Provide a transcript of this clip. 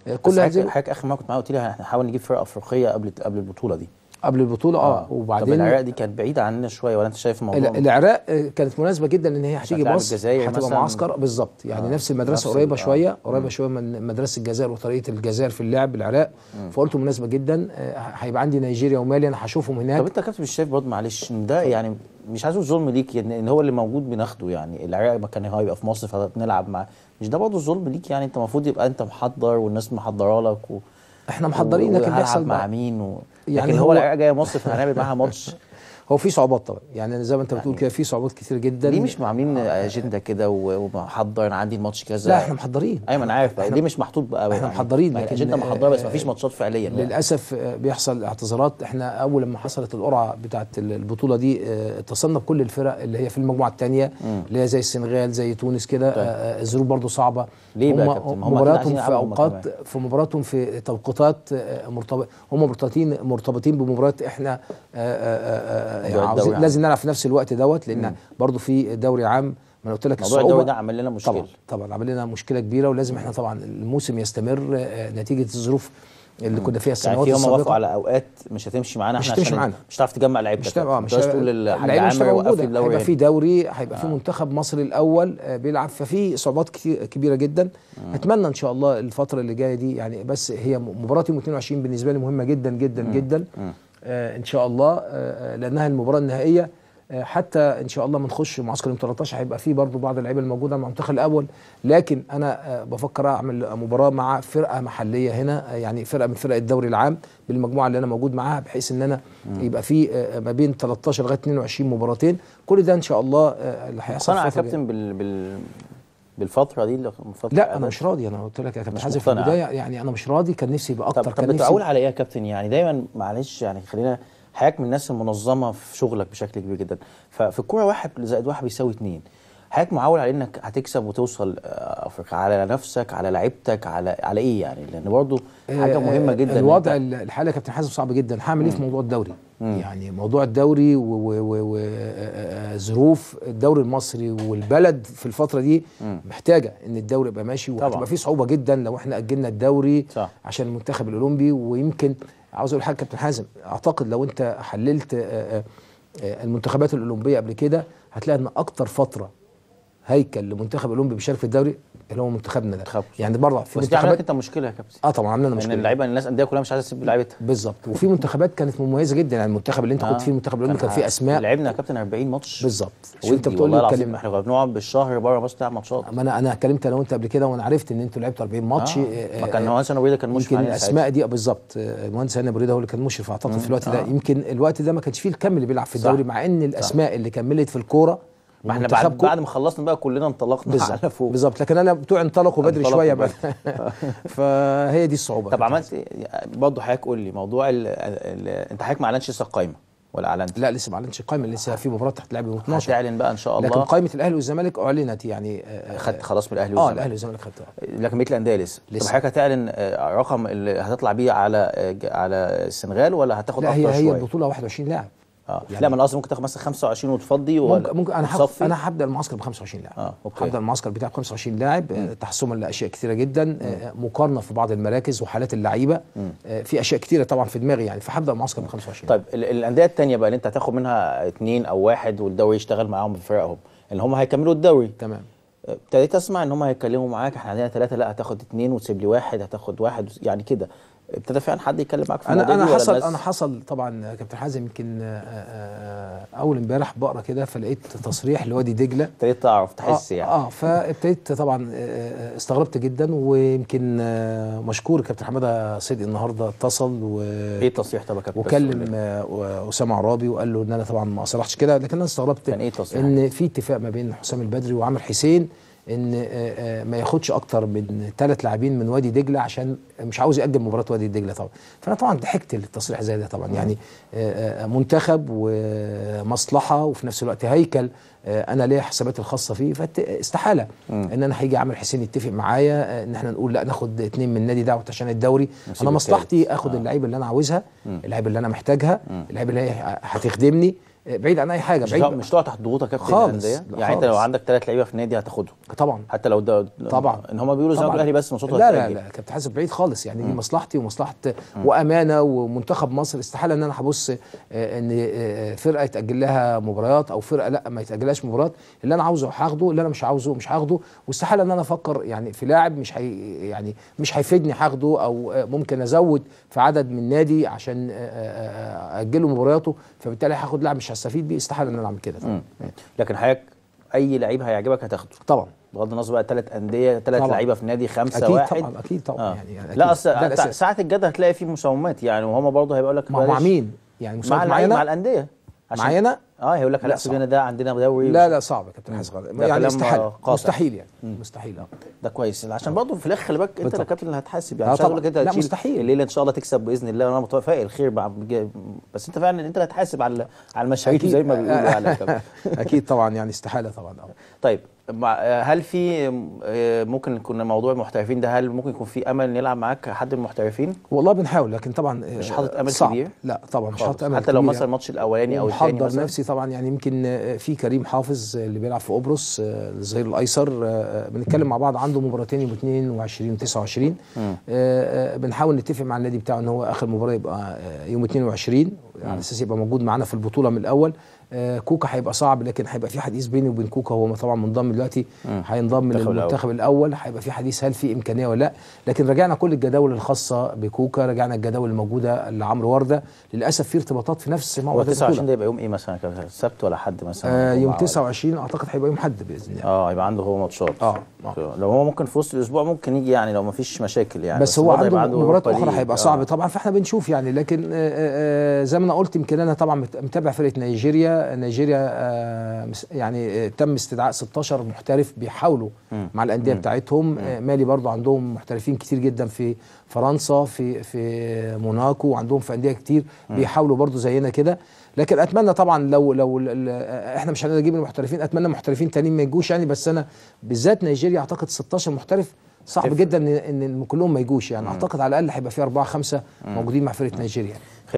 آه، كل كل هذه حضرتك اخر مره كنت معايا قلت لي هنحاول نجيب فرقه افريقيه قبل قبل البطوله دي قبل البطوله اه, طب وبعدين العراق دي كانت بعيده عننا شويه ولا انت شايف الموضوع ال- العراق آه، كانت مناسبه جدا ان هي هتيجي هتلاعب مصر الجزائر هتبقى مثلاً. معسكر بالظبط يعني آه، نفس المدرسه نفس ال- قريبه آه. شويه قريبه شويه من مدرسه الجزائر وطريقه الجزائر في اللعب العراق فقلت مناسبه جدا آه، هيبقى عندي نيجيريا ومالي انا هشوفهم طب هناك انت يا كابتن مش شايف برضه معلش ان ده يعني مش عايز اقول ظلم ليك ان إن هو اللي موجود بناخده يعني العراق ما كان هيبقى في مصر فنلعب معاه مش ده برضه ظلم ليك يعني انت المفروض يبقى انت محضر والناس محضره لك و... احنا محضرين لكن وهلعب بيحصل مع بقى- مين و... يعني يعني هو هو- العراق جايه مصر فهنعمل معاها ماتش هو في صعوبات طبعا يعني زي ما انت بتقول كده في صعوبات كتير جدا ليه مش عاملين اجنده كده و- ومحضر انا عندي الماتش كذا لا احنا محضرين ايوه ما انا عارف بقى ليه مش محطوط بقى احنا يعني محضرين، ما هي لكن- الاجنده محضره بس آه، ما فيش ماتشات فعليا يعني. للاسف آه، بيحصل اعتذارات احنا اول لما حصلت القرعه بتاعه البطوله دي آه، اتصلنا بكل الفرق اللي هي في المجموعه الثانيه اللي هي زي السنغال زي تونس كده آه، آه، الظروف برضو صعبه ليه بقى يا هم- كابتن؟ ما هم مبارياتهم أكيد في عايزين يلعبوا هم اوقات كمان. في مباراتهم في توقيتات آه، مرتبط هم مرتبطين مرتبطين بمباريات احنا آه، آه، آه، موضوع عاوزين الدوري لازم نلعب في نفس الوقت دوت لان برضو في دوري عام ما انا قلت لك موضوع الصعوبة- الدوري ده عمل لنا مشكله طبعا طبعا عمل لنا مشكله كبيره ولازم احنا طبعا الموسم يستمر آه، نتيجه الظروف اللي كنا فيها يعني السنوات في هم وافقوا السابقه على اوقات مش هتمشي معانا مش احنا هتمشي عشان معانا. مش هتعرف تجمع لعيبتك مش تبقى ما تقدرش تقول للحاج اللعيبه مش عامر هتبقى وقف لي موجوده الدوري هيبقى هنا. في دوري هيبقى في منتخب مصر الاول آه، بيلعب ففي صعوبات كتير كبيره جدا اتمنى ان شاء الله الفتره اللي جايه دي يعني بس هي مباراه يوم 22 بالنسبه لي مهمه جدا جدا جدا آه ان شاء الله آه آه، لانها المباراه النهائيه آه، حتى ان شاء الله ما نخش معسكر يوم 13 هيبقى في برضو بعض اللعيبه الموجوده مع المنتخب الاول لكن انا آه، بفكر اعمل مباراه مع فرقه محليه هنا آه، يعني فرقه من فرق الدوري العام بالمجموعه اللي انا موجود معاها بحيث ان انا يبقى في آه، ما بين 13 لغايه 22 مباراتين كل ده ان شاء الله آه، اللي هيحصل مقتنع يا الفترة الجاية. كابتن بال... بال... بالفتره دي اللي- فترة لا انا الأداء؟ مش راضي انا قلت لك يا كابتن مش حازم في مقتنع. البدايه يعني انا مش راضي كان نفسي يبقى طب اكتر طب كان بتعول نفسي على ايه يا كابتن يعني دايما معلش يعني خلينا حياتك من الناس المنظمه في شغلك بشكل كبير جدا ففي الكوره واحد زائد واحد بيساوي اتنين حضرتك معول على انك هتكسب وتوصل آه، افريقيا على نفسك على لعيبتك على على ايه يعني لان برضو حاجه آه، مهمه جدا إن الوضع أنت- ال- الحالي يا كابتن حازم صعب جدا هعمل ايه في موضوع الدوري يعني موضوع الدوري وظروف الدوري المصري والبلد في الفتره دي محتاجه ان الدوري يبقى ماشي طبعاً. وهتبقى في صعوبه جدا لو احنا اجلنا الدوري صح. عشان المنتخب الاولمبي ويمكن عاوز اقول حاجه كابتن حازم اعتقد لو انت حللت آه، آه، آه، المنتخبات الاولمبيه قبل كده هتلاقي ان اكتر فتره هيكل لمنتخب الاولمبي بيشارك في الدوري اللي هو منتخبنا ده منتخب. يعني بره في بس دي عملت منتخبات انت مشكله يا كابتن اه طبعا عملنا ان مشكله اللعيبه الناس انديه كلها مش عايزه تسيب لعيبتها بالظبط وفي منتخبات كانت مميزه جدا يعني المنتخب اللي انت كنت فيه المنتخب الاولمبي كان فيه اسماء لعبنا يا كابتن 40 ماتش بالظبط وانت وانت بتقول لي والله العظيم اتكلم احنا كنا بنقعد بالشهر بره مصر نلعب ماتشات ما انا انا اتكلمت انا وانت قبل كده وانا عرفت ان انتوا لعبتوا 40 ماتش آه. آه، ما كان آه، هو سنه بريده كان مشرف يمكن علينا الاسماء دي آه، بالظبط آه، المهندس هاني بريده هو اللي كان مشرف اعتقد في الوقت ده آه. يمكن الوقت ده ما كانش فيه الكم اللي بيلعب في صح. الدوري مع ان الاسماء اللي كملت في الكوره ما احنا بعد ومنتخبكم- بعد ما خلصنا بقى كلنا انطلقنا على بالظبط فوق بالظبط لكن انا بتوع انطلقوا بدري انطلقوا شويه بدري. بقى فهي دي الصعوبه طب عملت إيه؟ برضه حضرتك قول لي موضوع ال ال انت حضرتك ما اعلنتش لسه القايمه ولا اعلنت؟ لا لسه ما اعلنش قائمه لسه في مباراه هتلعب يوم 12 هتعلن بقى ان شاء لكن الله قائمه الاهلي والزمالك اعلنت يعني آه، خدت خلاص من الاهلي اه والزمالك الاهلي والزمالك خدتها لكن بقيه الانديه لسه طب لسه. حضرتك هتعلن آه، رقم اللي هتطلع بيه على آه، ج- على السنغال ولا هتاخد لا اكتر هي هي شويه؟ البطوله 21 لاعب اه يعني- لا ما انا قصدي ممكن تاخد مثلا 25 وتفضي ولا ممكن ممكن انا وتصفي؟ هف... انا هبدا المعسكر ب 25 لاعب آه، أوكي. هبدا المعسكر بتاعي ب 25 لاعب آه، تحسما لاشياء كثيره جدا آه، مقارنه في بعض المراكز وحالات اللعيبه آه، في اشياء كثيره طبعا في دماغي يعني فهبدا المعسكر ب 25 طيب ال- الانديه الثانيه بقى اللي انت هتاخد منها اثنين او واحد والدوري يشتغل معاهم بفرقهم اللي هم هيكملوا الدوري تمام ابتديت اسمع ان هم هيتكلموا معاك احنا عندنا ثلاثه لا هتاخد اثنين وتسيب لي واحد هتاخد واحد يعني كده ابتدى فعلا حد يتكلم معاك في انا المواضيع انا دي ولا حصل الناس- انا حصل طبعا يا كابتن حازم يمكن آه، آه، اول امبارح بقرا كده فلقيت تصريح لوادي دجله ابتديت تعرف تحس آه يعني اه فابتديت طبعا آه، استغربت جدا ويمكن آه، مشكور كابتن حماده صدقي النهارده اتصل و ايه التصريح طب يا كابتن بس وكلم قول لي. آه، اسامه عرابي وقال له ان انا طبعا ما صرحتش كده لكن انا استغربت كان إيه التصريح؟ ان في اتفاق ما بين حسام البدري وعامر حسين ان آه، آه، ما ياخدش اكتر من ثلاث لاعبين من وادي دجله عشان مش عاوز ياجل مباراه وادي دجله طبعا فانا طبعا ضحكت للتصريح زي ده طبعا يعني آه، آه، منتخب ومصلحه وفي نفس الوقت هيكل آه، انا ليا حساباتي الخاصه فيه فاستحاله ان انا هيجي عامر حسين يتفق معايا آه، ان احنا نقول لا ناخد اثنين من نادي دعوه عشان الدوري نسيب انا التالت. مصلحتي اخد اللعيبه اللي انا عاوزها اللعيبه اللي انا محتاجها اللعيبه اللي هي هتخدمني آه، بعيد عن اي حاجه مش بعيد تقع- مش تقع تحت ضغوط يا كابتن خالص، الانديه لا يعني انت لو خالص. عندك ثلاث لعيبه في النادي هتاخدهم طبعا حتى لو ده طبعا ان هم بيقولوا الزمالك طبعاً. والاهلي بس ماتشاته لا لا هتتأجل. لا كابتن حازم بعيد خالص يعني دي مصلحتي ومصلحه وامانه ومنتخب مصر استحاله ان انا هبص آه، ان آه، فرقه يتاجل لها مباريات او فرقه لا ما يتاجلهاش مباريات اللي انا عاوزه هاخده اللي انا مش عاوزه مش هاخده واستحاله ان انا افكر يعني في لاعب مش هي يعني مش هيفيدني هاخده او آه، ممكن ازود في عدد من نادي عشان آه، آه، آه، اجله مبارياته فبالتالي هاخد لاعب مش هستفيد بيه استحاله ان انا اعمل كده مم. لكن حضرتك اي لعيب هيعجبك هتاخده طبعا بغض النظر بقى ثلاث انديه ثلاث طبعاً. لعيبه في نادي خمسه اكيد واحد طبعا اكيد طبعا آه. يعني, يعني لا أكيد. اصل ده الأساس. ساعه الجد هتلاقي فيه مساومات يعني وهم برضه هيبقى لك مع, مع بلاش. مين؟ يعني مع مساعد اللعيبه مع معانا الانديه عشان- معايا أنا؟ اه هيقول لك لا، هنحسب صعب. هنا ده عندنا دوري لا لا صعب يا كابتن حازم ده يعني كلام استحاله قاطع. مستحيل يعني مستحيل اه ده كويس عشان برضه في الاخر خلي بالك انت بالطبع. الكابتن اللي هتحاسب آه يعني مش عايز طبعا. اقول لك انت لا، هتشيل مستحيل. الليله ان شاء الله تكسب باذن الله وانا متفائل خير مع بس انت فعلا انت اللي هتحاسب على على المشاريع أكيد. زي ما بيقولوا يعني يا كابتن. اكيد طبعا يعني استحاله طبعا اه طيب مع- هل في آه، ممكن يكون موضوع المحترفين ده هل ممكن يكون في امل نلعب معاك حد من المحترفين والله بنحاول لكن طبعا آه، مش حاطط أمل صعب. كبير؟ لا طبعا مش خالص. حاطط امل حتى لو كبير مثلا يعني. الماتش الاولاني او الثاني محضر مثلا نفسي طبعا يعني يمكن آه، في كريم حافظ آه، اللي بيلعب في قبرص آه، الظهير الايسر آه، آه، بنتكلم مع بعض عنده مباراتين يوم 22 و 29 آه، آه، بنحاول نتفق مع النادي بتاعه ان هو اخر مباراه يبقى آه، يوم 22 على اساس يبقى موجود معانا في البطوله من الاول آه، كوكا هيبقى صعب لكن هيبقى في حديث بيني وبين كوكا هو طبعا منضم دلوقتي هينضم المنتخب الأول. للمنتخب الاول هيبقى في حديث هل في امكانيه ولا لا لكن راجعنا كل الجداول الخاصه بكوكا راجعنا الجداول الموجوده لعمرو ورده للاسف في ارتباطات في نفس هو موعد 29 البطوله ده يبقى يوم ايه مثلا يا كابتن؟ السبت ولا حد مثلا آه يوم جمعة ولا- 29 اعتقد هيبقى يوم حد باذن الله اه يبقى عنده هو ماتشات اه آه. لو هو ممكن في وسط الاسبوع ممكن يجي يعني لو ما فيش مشاكل يعني بس هو برضه عنده يبقى مباريات أوروبا اخرى ليج. هيبقى آه. صعب طبعا فاحنا بنشوف يعني لكن آه، آه، آه، زي ما انا قلت يمكن انا طبعا مت- متابع فرقه نيجيريا نيجيريا آه، مس- يعني آه، تم استدعاء 16 محترف بيحاولوا مع الانديه بتاعتهم آه، مالي برضو عندهم محترفين كتير جدا في فرنسا في في موناكو وعندهم في انديه كتير بيحاولوا برضو زينا كده لكن اتمنى طبعا لو لو ال- ال- احنا مش هنجيب المحترفين اتمنى محترفين تانيين ما يجوش يعني بس انا بالذات نيجيريا اعتقد 16 محترف صعب تفرق. جدا ان ان كلهم ما يجوش يعني اعتقد على الاقل هيبقى في اربعه خمسه موجودين مع فرقه نيجيريا